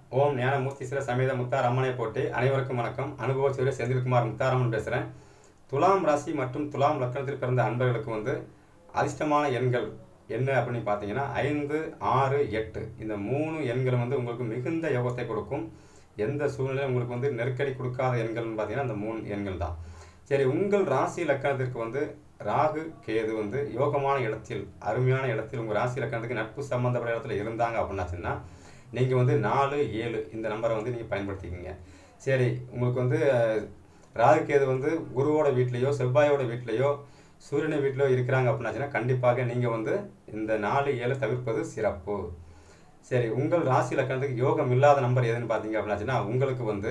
ஓம் ஞானமூர்த்தீஸ்வர சமேத முத்தாரம்மனை போட்டி அனைவருக்கும் வணக்கம் அனுபவ சூரிய செந்தில்குமார் முத்தாரம்மன் பேசுகிறேன் துலாம் ராசி மற்றும் துலாம் லக்னத்தில் பிறந்த அன்பர்களுக்கு வந்து அதிர்ஷ்டமான எண்கள் என்ன அப்படின்னு பார்த்தீங்கன்னா ஐந்து ஆறு எட்டு இந்த மூணு எண்கள் வந்து உங்களுக்கு மிகுந்த யோகத்தை கொடுக்கும் எந்த சூழ்நிலையும் உங்களுக்கு வந்து நெருக்கடி கொடுக்காத எண்கள்னு பார்த்தீங்கன்னா அந்த மூணு எண்கள் தான் சரி உங்கள் ராசி லக்கணத்திற்கு வந்து ராகு கேது வந்து யோகமான இடத்தில் அருமையான இடத்தில் உங்கள் ராசி லக்கணத்துக்கு நட்பு சம்பந்தப்பட்ட இடத்துல இருந்தாங்க அப்படின்னாச்சுன்னா நீங்கள் வந்து நாலு ஏழு இந்த நம்பரை வந்து நீங்கள் பயன்படுத்திக்கிங்க சரி உங்களுக்கு வந்து அஹ், ராகு கேது வந்து குருவோட வீட்லேயோ செவ்வாயோட வீட்லேயோ சூரியனை வீட்டிலோ இருக்கிறாங்க அப்படின்னாச்சுன்னா கண்டிப்பாக நீங்கள் வந்து இந்த நாலு ஏழு தவிர்ப்பது சிறப்பு சரி உங்கள் ராசி லக்கணத்துக்கு யோகம் இல்லாத நம்பர் எதுன்னு பார்த்தீங்க அப்படின்னாச்சுன்னா உங்களுக்கு வந்து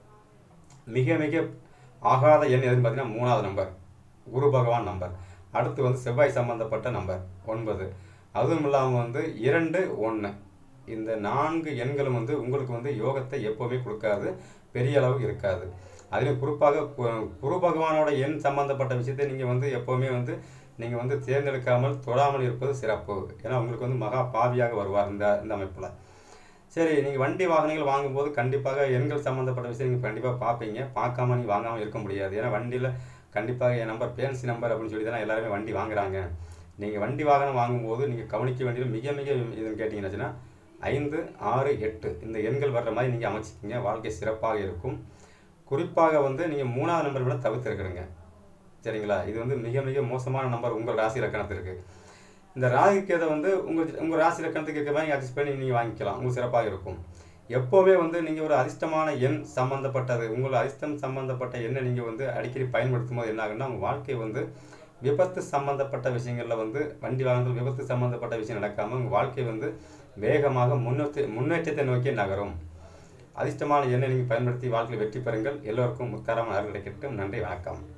மிக மிக ஆகாத எண் எதுன்னு பார்த்தீங்கன்னா மூணாவது நம்பர் குரு பகவான் நம்பர் அடுத்து வந்து செவ்வாய் சம்பந்தப்பட்ட நம்பர் ஒன்பது அதுவும் இல்லாமல் வந்து இரண்டு ஒன்று இந்த நான்கு எண்களும் வந்து உங்களுக்கு வந்து யோகத்தை எப்போவுமே கொடுக்காது பெரிய அளவு இருக்காது அதிலும் குறிப்பாக கு- குரு பகவானோட எண் சம்பந்தப்பட்ட விஷயத்தை நீங்கள் வந்து எப்போவுமே வந்து நீங்கள் வந்து தேர்ந்தெடுக்காமல் தொடாமல் இருப்பது சிறப்பு ஏன்னா உங்களுக்கு வந்து மகா பாவியாக வருவார் இந்த இந்த அமைப்பில் சரி நீங்கள் வண்டி வாகனங்கள் வாங்கும்போது கண்டிப்பாக எண்கள் சம்மந்தப்பட்ட விஷயம் நீங்கள் கண்டிப்பாக பார்ப்பீங்க பார்க்காம நீங்கள் வாங்காமல் இருக்க முடியாது ஏன்னா வண்டியில் கண்டிப்பாக என் நம்பர் பேன்சி நம்பர் அப்படின்னு சொல்லி தானே எல்லாருமே வண்டி வாங்குறாங்க நீங்கள் வண்டி வாகனம் வாங்கும்போது நீங்கள் கவனிக்க வேண்டியது மிக மிக இதுன்னு கேட்டிங்கன்னாச்சுன்னா ஐந்து ஆறு எட்டு இந்த எண்கள் வர்ற மாதிரி நீங்கள் அமைச்சிக்கிங்க வாழ்க்கை சிறப்பாக இருக்கும் குறிப்பாக வந்து நீங்கள் மூணாவது நம்பர் விட தவிர்த்திருக்கிறீங்க சரிங்களா இது வந்து மிக மிக மோசமான நம்பர் உங்கள் ராசி லக்கணத்திற்கு இந்த ராகு கேதை வந்து உங்கள் உங்கள் ராசி லக்கணத்துக்கு இருக்க மாதிரி அட்ஜஸ்ட் பண்ணி நீங்கள் வாங்கிக்கலாம் உங்களுக்கு சிறப்பாக இருக்கும் எப்போவுமே வந்து நீங்கள் ஒரு அதிர்ஷ்டமான எண் சம்மந்தப்பட்டது உங்கள் அதிர்ஷ்டம் சம்மந்தப்பட்ட எண்ணை நீங்கள் வந்து அடிக்கடி பயன்படுத்தும் போது என்ன ஆகுன்னா உங்கள் வாழ்க்கை வந்து விபத்து சம்மந்தப்பட்ட விஷயங்களில் வந்து வண்டி வாகனத்தில் விபத்து சம்மந்தப்பட்ட விஷயம் நடக்காமல் உங்கள் வாழ்க்கை வந்து வேகமாக முன்னேற்ற முன்னேற்றத்தை நோக்கி நகரும் அதிர்ஷ்டமான எண்ணை நீங்கள் பயன்படுத்தி வாழ்க்கையில் வெற்றி பெறுங்கள் எல்லோருக்கும் முத்தாரமான அருள் கிடைக்கட்டும் நன்றி வணக்கம்